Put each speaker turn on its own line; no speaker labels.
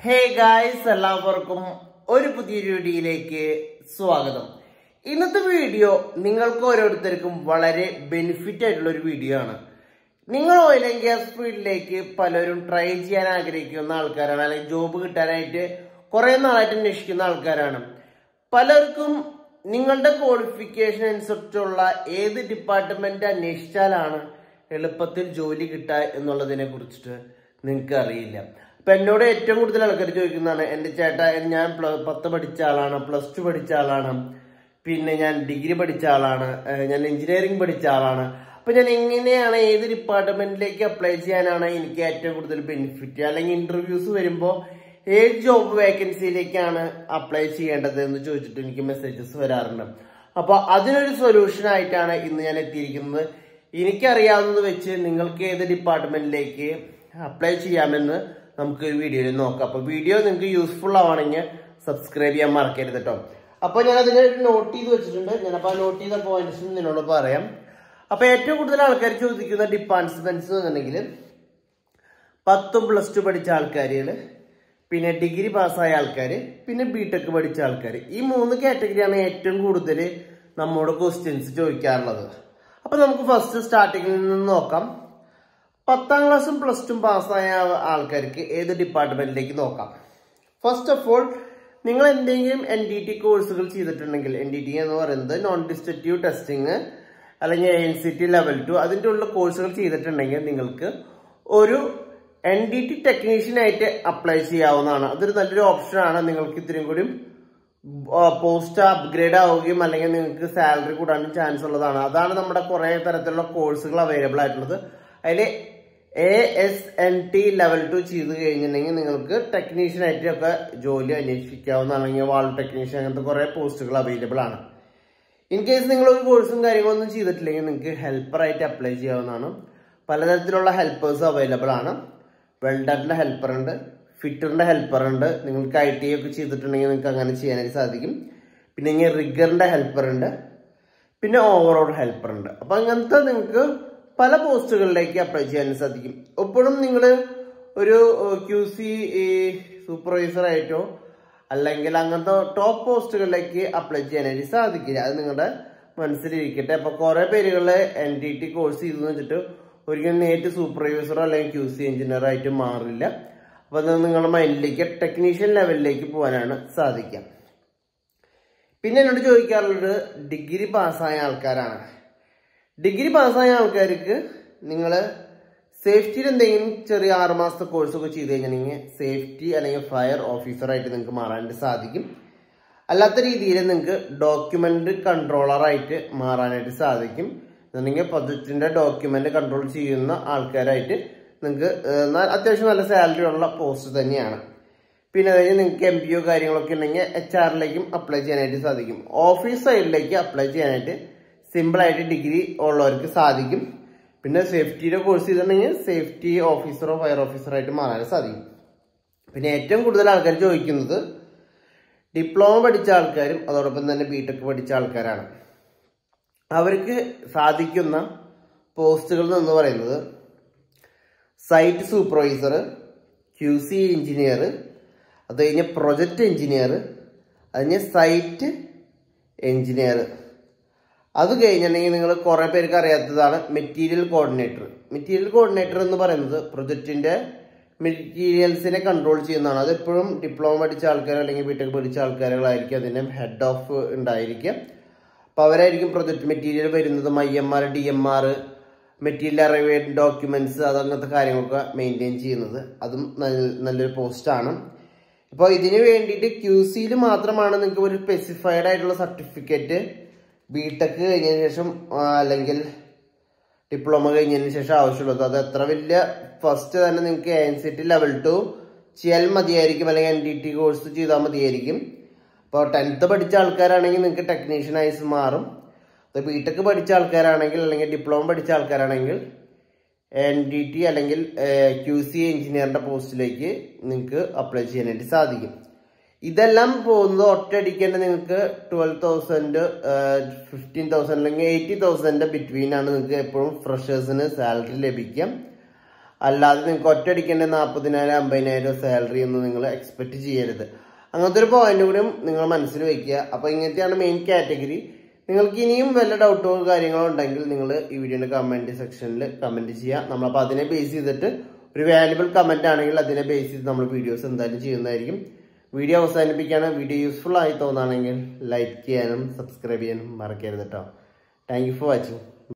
hey guys എല്ലാവർക്കും ഒരു പുതിയൊരു വീഡിയോയിലേക്ക് സ്വാഗതം ഇന്നത്തെ വീഡിയോ നിങ്ങൾക്ക് ഓരോരുത്തർക്കും വളരെ ബെനിഫിറ്റ് ആയിട്ടുള്ള ഒരു വീഡിയോ ആണ് നിങ്ങൾ ഓയിൽ ആൻഡ് ഗ്യാസ് ഫീൽഡിലേക്ക് പലരും ട്രൈ ചെയ്യാൻ ആഗ്രഹിക്കുന്ന ആൾക്കാരാണ് അല്ലെങ്കിൽ ജോബ് കിട്ടാനായിട്ട് കുറെ നാളായിട്ട് അന്വേഷിക്കുന്ന ആൾക്കാരാണ് പലർക്കും നിങ്ങളുടെ ക്വാളിഫിക്കേഷൻ അനുസരിച്ചുള്ള ഏത് ഡിപ്പാർട്ട്മെന്റ് അന്വേഷിച്ചാലാണ് എളുപ്പത്തിൽ ജോലി കിട്ടുക എന്നുള്ളതിനെ കുറിച്ചിട്ട് നിങ്ങൾക്ക് അറിയില്ല അപ്പൊ എന്നോട് ഏറ്റവും കൂടുതൽ ആൾക്കാർ ചോദിക്കുന്നതാണ് എന്റെ ചേട്ടാ ഞാൻ പ്ല- പത്ത് പഠിച്ച ആളാണ് പ്ലസ് ടു പഠിച്ച ആളാണ് പിന്നെ ഞാൻ ഡിഗ്രി പഠിച്ച ആളാണ് ഏഹ് ഞാൻ എഞ്ചിനീയറിംഗ് പഠിച്ച ആളാണ് അപ്പൊ ഞാൻ എങ്ങനെയാണ് ഏത് ഡിപ്പാർട്ട്മെന്റിലേക്ക് അപ്ലൈ ചെയ്യാനാണ് എനിക്ക് ഏറ്റവും കൂടുതൽ ബെനിഫിറ്റ് അല്ലെങ്കിൽ ഇന്റർവ്യൂസ് വരുമ്പോൾ ഏത് ജോബ് വേക്കൻസിയിലേക്കാണ് അപ്ലൈ ചെയ്യേണ്ടത് എന്ന് ചോദിച്ചിട്ട് എനിക്ക് മെസ്സേജസ് വരാറുണ്ട് അപ്പൊ അതിനൊരു സൊല്യൂഷൻ ആയിട്ടാണ് ഇന്ന് ഞാൻ എത്തിയിരിക്കുന്നത് എനിക്കറിയാവുന്നത് വെച്ച് നിങ്ങൾക്ക് ഏത് ഡിപ്പാർട്ട്മെന്റിലേക്ക് അപ്ലൈ ചെയ്യാമെന്ന് നമുക്ക് ഈ വീഡിയോയിൽ നോക്കാം അപ്പൊ വീഡിയോ നിങ്ങൾക്ക് യൂസ്ഫുൾ ആവണമെങ്കിൽ സബ്സ്ക്രൈബ് ചെയ്യാൻ മറക്കരുത് കേട്ടോ അപ്പൊ ഞാൻ അതിനെ നോട്ട് ചെയ്ത് വെച്ചിട്ടുണ്ട് ഞാനപ്പോ ആ നോട്ട് ചെയ്ത പോയിന്റ്സ് നിന്നോട് പറയാം അപ്പൊ ഏറ്റവും കൂടുതൽ ആൾക്കാർ ചോദിക്കുന്ന ഡിപ്പാർട്ട്മെന്റ്സ് എന്നുണ്ടെങ്കിൽ പത്തും പ്ലസ് ടു പഠിച്ച ആൾക്കാരുകൾ പിന്നെ ഡിഗ്രി പാസ്സായ ആൾക്കാർ പിന്നെ ബിടെക് പഠിച്ച ആൾക്കാർ ഈ മൂന്ന് കാറ്റഗറിയാണ് ഏറ്റവും കൂടുതൽ നമ്മോട് ക്വസ്റ്റ്യൻസ് ചോദിക്കാറുള്ളത് അപ്പൊ നമുക്ക് ഫസ്റ്റ് സ്റ്റാർട്ടിങ്ങിൽ നിന്ന് നോക്കാം പത്താം ക്ലാസ്സും പ്ലസ് ടു പാസ്സായ ആൾക്കാർക്ക് ഏത് ഡിപ്പാർട്ട്മെന്റിലേക്ക് നോക്കാം ഫസ്റ്റ് ഓഫ് ഓൾ നിങ്ങൾ എന്തെങ്കിലും എൻ ഡി ടി കോഴ്സുകൾ ചെയ്തിട്ടുണ്ടെങ്കിൽ എൻ ഡി ടി എന്ന് പറയുന്നത് നോൺ ഡിസ്ട്രക്റ്റീവ് ടെസ്റ്റിംഗ് അല്ലെങ്കിൽ N C T level two അതിൻ്റെ ഉള്ള കോഴ്സുകൾ ചെയ്തിട്ടുണ്ടെങ്കിൽ നിങ്ങൾക്ക് ഒരു എൻ ഡി ടി ടെക്നീഷ്യനായിട്ട് അപ്ലൈ ചെയ്യാവുന്നതാണ് അതൊരു നല്ലൊരു ഓപ്ഷനാണ് നിങ്ങൾക്ക് ഇത്രയും കൂടി പോസ്റ്റ് അപ്ഗ്രേഡ് ആവുകയും അല്ലെങ്കിൽ നിങ്ങൾക്ക് സാലറി കൂടാനും ചാൻസ് ഉള്ളതാണ് അതാണ് നമ്മുടെ കുറെ തരത്തിലുള്ള കോഴ്സുകൾ അവൈലബിൾ ആയിട്ടുള്ളത് അതിൽ A S N T level two ചെയ്ത് കഴിഞ്ഞിട്ടുണ്ടെങ്കിൽ നിങ്ങൾക്ക് ടെക്നീഷ്യൻ ആയിട്ടൊക്കെ ജോലി അന്വേഷിക്കാവുന്ന അല്ലെങ്കിൽ വാൾ ടെക്നീഷ്യൻ അങ്ങനത്തെ കുറെ പോസ്റ്റുകൾ അവൈലബിൾ ആണ് ഇൻ കേസ് നിങ്ങൾ ഒരു കോഴ്സും കാര്യങ്ങളൊന്നും ചെയ്തിട്ടില്ലെങ്കിൽ നിങ്ങൾക്ക് ഹെൽപ്പറായിട്ട് അപ്ലൈ ചെയ്യാവുന്നതാണ് പലതരത്തിലുള്ള ഹെൽപ്പേഴ്സ് അവൈലബിൾ ആണ് വെൽഡറിന്റെ ഹെൽപ്പർ ഉണ്ട് ഫിറ്ററിന്റെ ഹെൽപ്പർ ഉണ്ട് നിങ്ങൾക്ക് ഐ ടി ഒക്കെ ചെയ്തിട്ടുണ്ടെങ്കിൽ നിങ്ങൾക്ക് അങ്ങനെ ചെയ്യാനായിട്ട് സാധിക്കും പിന്നെ ഇങ്ങനെ റിഗറിന്റെ ഹെൽപ്പർ ഉണ്ട് പിന്നെ ഓവറോൾ ഹെൽപ്പർ ഉണ്ട് അപ്പൊ അങ്ങനത്തെ നിങ്ങൾക്ക് പല പോസ്റ്റുകളിലേക്ക് അപ്ലൈ ചെയ്യാൻ സാധിക്കും എപ്പോഴും നിങ്ങൾ ഒരു ക്യു സി സൂപ്പർവൈസർ ആയിട്ടോ അല്ലെങ്കിൽ അങ്ങനത്തെ ടോപ്പ് പോസ്റ്റുകളിലേക്ക് അപ്ലൈ ചെയ്യാനായിട്ട് സാധിക്കില്ല അത് നിങ്ങളുടെ മനസ്സിലിരിക്കട്ടെ അപ്പൊ കുറെ പേരുകള് എൻ ഡി ടി കോഴ്സ് ചെയ്തു വെച്ചിട്ട് ഒരിക്കലും നേരിട്ട് സൂപ്പർവൈസറോ അല്ലെങ്കിൽ ക്യു സി എഞ്ചിനീയർ ആയിട്ട് മാറില്ല അപ്പൊ അത് നിങ്ങളുടെ മൈൻഡിലേക്ക് ടെക്നീഷ്യൻ ലെവലിലേക്ക് പോകാനാണ് സാധിക്കുക പിന്നെ എന്നോട് ചോദിക്കാറുള്ളത് ഡിഗ്രി പാസ്സായ ആൾക്കാരാണ് ഡിഗ്രി പാസ്സായ ആൾക്കാർക്ക് നിങ്ങൾ സേഫ്റ്റിയിൽ എന്തെങ്കിലും ചെറിയ ആറ് മാസത്തെ കോഴ്സൊക്കെ ചെയ്ത് കഴിഞ്ഞിട്ടുണ്ടെങ്കിൽ സേഫ്റ്റി അല്ലെങ്കിൽ ഫയർ ഓഫീസറായിട്ട് നിങ്ങൾക്ക് മാറാനായിട്ട് സാധിക്കും അല്ലാത്ത രീതിയിൽ നിങ്ങൾക്ക് ഡോക്യുമെന്റ് കൺട്രോളറായിട്ട് മാറാനായിട്ട് സാധിക്കും എന്നുണ്ടെങ്കിൽ പ്രൊജക്റ്റിന്റെ ഡോക്യുമെന്റ് കൺട്രോൾ ചെയ്യുന്ന ആൾക്കാരായിട്ട് നിങ്ങൾക്ക് ഏഹ്, ന- അത്യാവശ്യം നല്ല സാലറി ഉള്ള പോസ്റ്റ് തന്നെയാണ് പിന്നെ അത് കഴിഞ്ഞ് നിങ്ങൾക്ക് എം പി ഒ കാര്യങ്ങളൊക്കെ ഉണ്ടെങ്കിൽ എച്ച് ആറിലേക്കും അപ്ലൈ ചെയ്യാനായിട്ട് സാധിക്കും ഓഫീസ് സൈഡിലേക്ക് അപ്ലൈ ചെയ്യാനായിട്ട് സിമ്പിൾ ആയിട്ട് ഡിഗ്രി ഉള്ളവർക്ക് സാധിക്കും പിന്നെ സേഫ്റ്റിയുടെ കോഴ്സ് ചെയ്തിട്ടുണ്ടെങ്കിൽ സേഫ്റ്റി ഓഫീസറോ ഫയർ ഓഫീസറോ ആയിട്ട് മാറാൻ സാധിക്കും പിന്നെ ഏറ്റവും കൂടുതൽ ആൾക്കാർ ചോദിക്കുന്നത് ഡിപ്ലോമ പഠിച്ച ആൾക്കാരും അതോടൊപ്പം തന്നെ ബിടെക് പഠിച്ച ആൾക്കാരാണ് അവർക്ക് സാധിക്കുന്ന പോസ്റ്റുകൾ എന്ന് പറയുന്നത് site supervisor Q C engineer അത് കഴിഞ്ഞ് പ്രൊജക്റ്റ് എഞ്ചിനീയർ അത് കഴിഞ്ഞ് സൈറ്റ് എഞ്ചിനീയർ അത് കഴിഞ്ഞിട്ടുണ്ടെങ്കിൽ നിങ്ങൾ കുറെ പേർക്ക് അറിയാത്തതാണ് മെറ്റീരിയൽ കോർഡിനേറ്റർ മെറ്റീരിയൽ കോർഡിനേറ്റർ എന്ന് പറയുന്നത് പ്രൊജക്റ്റിന്റെ മെറ്റീരിയൽസിനെ കൺട്രോൾ ചെയ്യുന്നതാണ് അത് എപ്പോഴും ഡിപ്ലോമ പഠിച്ച ആൾക്കാർ അല്ലെങ്കിൽ ബിടെക് പഠിച്ച ആൾക്കാരുകളായിരിക്കും അതിന്റെ ഹെഡ് ഓഫ് ഉണ്ടായിരിക്കുക അപ്പൊ അവരായിരിക്കും പ്രൊജക്ട് മെറ്റീരിയൽ വരുന്നത് I M R D M R material arrived documents അതങ്ങനത്തെ കാര്യങ്ങളൊക്കെ മെയിൻറ്റെയിൻ ചെയ്യുന്നത് അതും നല്ല- നല്ലൊരു പോസ്റ്റാണ് അപ്പോൾ ഇതിന് വേണ്ടിയിട്ട് ക്യു സിയിൽ മാത്രമാണ് നിങ്ങൾക്ക് ഒരു സ്പെസിഫൈഡ് ആയിട്ടുള്ള സർട്ടിഫിക്കറ്റ് ബി ടെക് കഴിഞ്ഞതിന് ശേഷം ആ, അല്ലെങ്കിൽ ഡിപ്ലോമ കഴിഞ്ഞതിന് ശേഷം ആവശ്യമുള്ളത് അത് എത്ര വലിയ ഫസ്റ്റ് തന്നെ നിങ്ങൾക്ക് N C T level two ചെയ്യാൻ മതിയായിരിക്കും അല്ലെങ്കിൽ എൻ ഡി ടി കോഴ്സ് ചെയ്താൽ മതിയായിരിക്കും ഇപ്പോൾ ടെൻത്ത് പഠിച്ച ആൾക്കാരാണെങ്കിൽ നിങ്ങൾക്ക് ടെക്നീഷ്യനായി മാറും ഇപ്പോൾ ബി ടെക് പഠിച്ച ആൾക്കാരാണെങ്കിൽ അല്ലെങ്കിൽ ഡിപ്ലോമ പഠിച്ച ആൾക്കാരാണെങ്കിൽ എൻ ഡി ടി അല്ലെങ്കിൽ ക്യു സി എഞ്ചിനീയറിന്റെ പോസ്റ്റിലേക്ക് നിങ്ങൾക്ക് അപ്ലൈ ചെയ്യാനായിട്ട് സാധിക്കും ഇതെല്ലാം പോകുന്നത് ഒറ്റയടിക്ക് തന്നെ നിങ്ങൾക്ക് ട്വൽവ് തൗസൻഡ് ഫിഫ്റ്റീൻ തൗസൻഡ് അല്ലെങ്കിൽ എയ്റ്റി തൗസൻഡ് ബിറ്റ്വീൻ ആണ് നിങ്ങൾക്ക് എപ്പോഴും ഫ്രഷേഴ്സിന് സാലറി ലഭിക്കുക അല്ലാതെ നിങ്ങൾക്ക് ഒറ്റയടിക്കേണ്ട നാൽപ്പതിനായിരം അമ്പതിനായിരം സാലറി ഒന്നും നിങ്ങൾ എക്സ്പെക്ട് ചെയ്യരുത് അങ്ങനത്തെ ഒരു പോയിന്റ് കൂടി നിങ്ങൾ മനസ്സിൽ വെക്കുക അപ്പോൾ ഇങ്ങനത്തെയാണ് മെയിൻ കാറ്റഗറി നിങ്ങൾക്ക് ഇനിയും വല്ല ഡൗട്ടോ കാര്യങ്ങളോ ഉണ്ടെങ്കിൽ നിങ്ങൾ ഈ വീഡിയോയുടെ കമന്റ് സെക്ഷനിൽ കമന്റ് ചെയ്യുക നമ്മളപ്പോൾ അതിനെ ബേസ് ചെയ്തിട്ട് ഒരു വാല്യുബിൾ കമന്റ് ആണെങ്കിൽ അതിനെ ബേസ് ചെയ്ത് നമ്മൾ വീഡിയോസ് എന്തായാലും ചെയ്യുന്നതായിരിക്കും വീഡിയോ അവസാനിപ്പിക്കുകയാണ് വീഡിയോ യൂസ്ഫുൾ ആയി തോന്നുകയാണെങ്കിൽ ലൈക്ക് ചെയ്യാനും സബ്സ്ക്രൈബ് ചെയ്യാനും മറക്കരുത് കേട്ടോ താങ്ക് യു ഫോർ വാച്ചിങ്